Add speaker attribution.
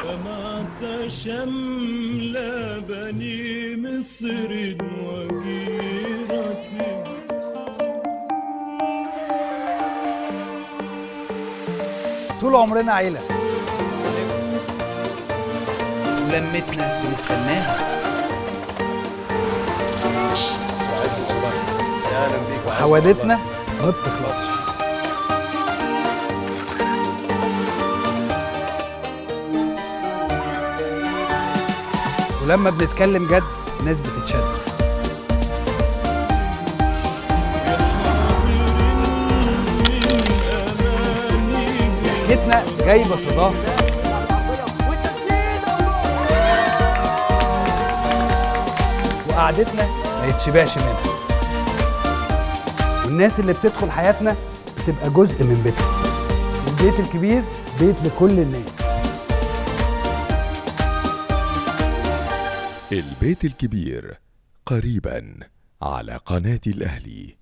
Speaker 1: جمعت شمل بني مصر وجيرتي
Speaker 2: طول عمرنا عيله
Speaker 3: ولمتنا بنستناها
Speaker 2: وحوادتنا ما بتخلصش ولما بنتكلم جد الناس بتتشد ضحكتنا جايبه صداها وقعدتنا ما يتشبعش منها والناس اللي بتدخل حياتنا بتبقى جزء من بيتنا والبيت الكبير بيت لكل الناس
Speaker 4: البيت الكبير قريبا على قناة الأهلي